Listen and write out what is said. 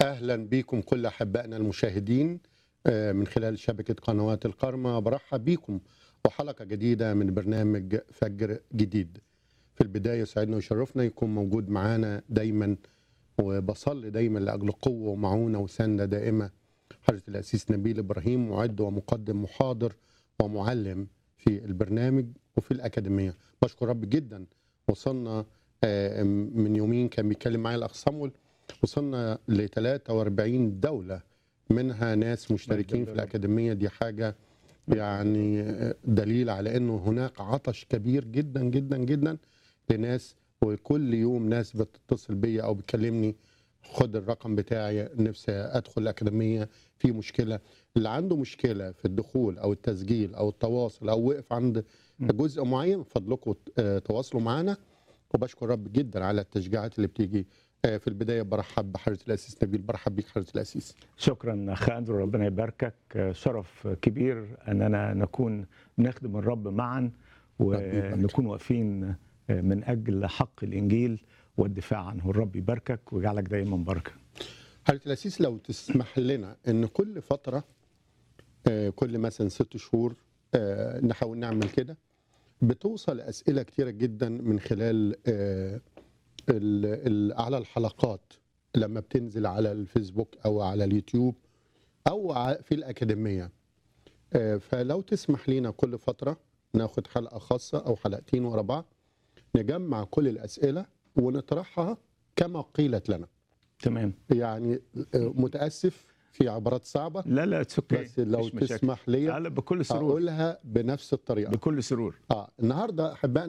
اهلا بكم كل احبائنا المشاهدين آه، من خلال شبكه قنوات القرمه برحب بكم وحلقه جديده من برنامج فجر جديد. في البدايه يسعدنا ويشرفنا يكون موجود معانا دايما وبصلي دايما لاجل قوه ومعونه وسنده دائمه حضره الاسيس نبيل ابراهيم معد ومقدم محاضر ومعلم في البرنامج وفي الاكاديميه. بشكر رب جدا وصلنا آه، من يومين كان بيتكلم معايا الاخ صمويل وصلنا ل 43 دوله منها ناس مشتركين في الاكاديميه دي حاجه يعني دليل على انه هناك عطش كبير جدا جدا جدا لناس وكل يوم ناس بتتصل بيا او بتكلمني خد الرقم بتاعي نفسي ادخل الاكاديميه في مشكله اللي عنده مشكله في الدخول او التسجيل او التواصل او وقف عند جزء معين فضلكم آه، تواصلوا معنا وبشكر رب جدا على التشجيعات اللي بتيجي آه، في البدايه برحب بحضره الاسيس نبيل برحب بيك حضره الاسيس شكرا اخ اندرو ربنا يباركك شرف كبير اننا نكون بنخدم الرب معا ونكون واقفين من اجل حق الانجيل والدفاع عنه الرب يباركك ويجعلك دايما بركه حضره الاسيس لو تسمح لنا ان كل فتره آه، كل مثلا ست شهور آه، نحاول نعمل كده بتوصل اسئله كتيره جدا من خلال آه، ال- ال- على الحلقات لما بتنزل على الفيسبوك او على اليوتيوب او ع- في الاكاديميه آه، فلو تسمح لنا كل فتره ناخد حلقه خاصه او حلقتين ورا بعض نجمع كل الاسئله ونطرحها كما قيلت لنا تمام يعني آه، متاسف في عبارات صعبه لا لا اتس اوكي بس لو مفيش مشاكل. تسمح لي لا لا بكل سرور اقولها بنفس الطريقه بكل سرور اه النهارده احبائنا